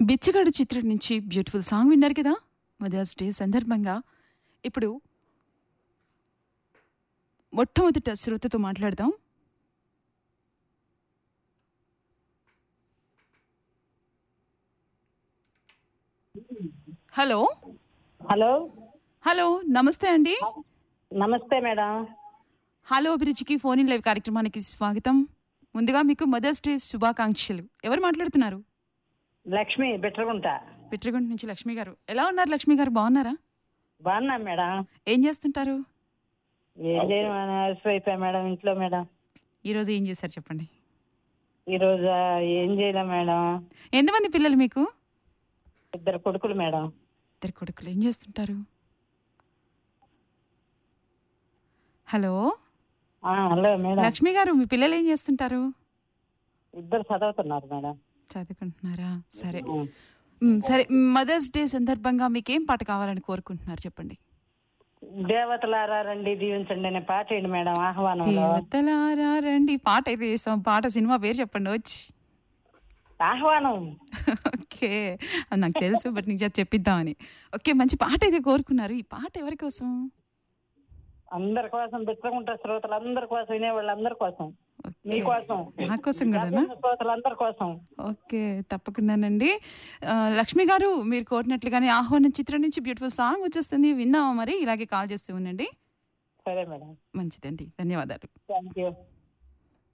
బిచ్చగాడు చిత్రం నుంచి బ్యూటిఫుల్ సాంగ్ విన్నారు కదా మదర్స్ డే సందర్భంగా ఇప్పుడు మొట్టమొదట శ్రోతతో మాట్లాడదాం హలో హలో హలో నమస్తే అండి నమస్తే మేడం హలో అభిరుచికి ఫోన్ ఇన్ లైవ్ కార్యక్రమానికి స్వాగతం ముందుగా మీకు మదర్స్ డే శుభాకాంక్షలు ఎవరు మాట్లాడుతున్నారు లక్ష్మి బిట్రగుంట పిట్రగుంట నుంచి లక్ష్మి గారు ఎలా ఉన్నారు లక్ష్మి గారు బాగున్నారా బాగున్నా మేడం ఏం చేస్తుంటారు ఏం చేయను అయిపోయా మేడం ఇంట్లో మేడం ఈరోజు ఏం చేశారు చెప్పండి ఈరోజు ఆ, ఏం చేయలే మేడం ఎంతమంది పిల్లలు మీకు ఇద్దరు కొడుకులు మేడం ఇద్దరు కొడుకులు ఏం చేస్తుంటారు హలో ఆ, హలో మేడం లక్ష్మి గారు మీ పిల్లలు ఏం చేస్తుంటారు ఇద్దరు చదువుతున్నారు మేడం చదువుకుంటున్నారా సరే ఆ. మ్, సరే మదర్స్ డే సందర్భంగా మీకేం పాట కావాలని కోరుకుంటున్నారు చెప్పండి దేవతలారా రండి దీవించండి అనే పాట ఏంటి మేడం ఆహ్వానంలో దేవతలారా రండి పాట అయితే వేస్తాం పాట సినిమా పేరు చెప్పండి వచ్చి ఆహ్వానం ఓకే అది నాకు తెలుసు బట్ నీకు చేత చెప్పిద్దామని ఓకే మంచి పాట అయితే కోరుకున్నారు ఈ పాట ఎవరి కోసం అందరి కోసం బిట్రగుంట శ్రోతలు అందరి కోసం వినేవాళ్ళందరి కోసం మీ కోసం నా కోసం కూడానా శ్రోతలందరి కోసం ఓకే తప్పకుండానండి ఆ, లక్ష్మి గారు మీరు కోరినట్లుగానే ఆహ్వానం చిత్రం నుంచి బ్యూటిఫుల్ సాంగ్ వచ్చేస్తుంది విందామా మరి ఇలాగే కాల్ చేస్తూ ఉండండి సరే మేడం మంచిదండి ధన్యవాదాలు థ్యాంక్ యూ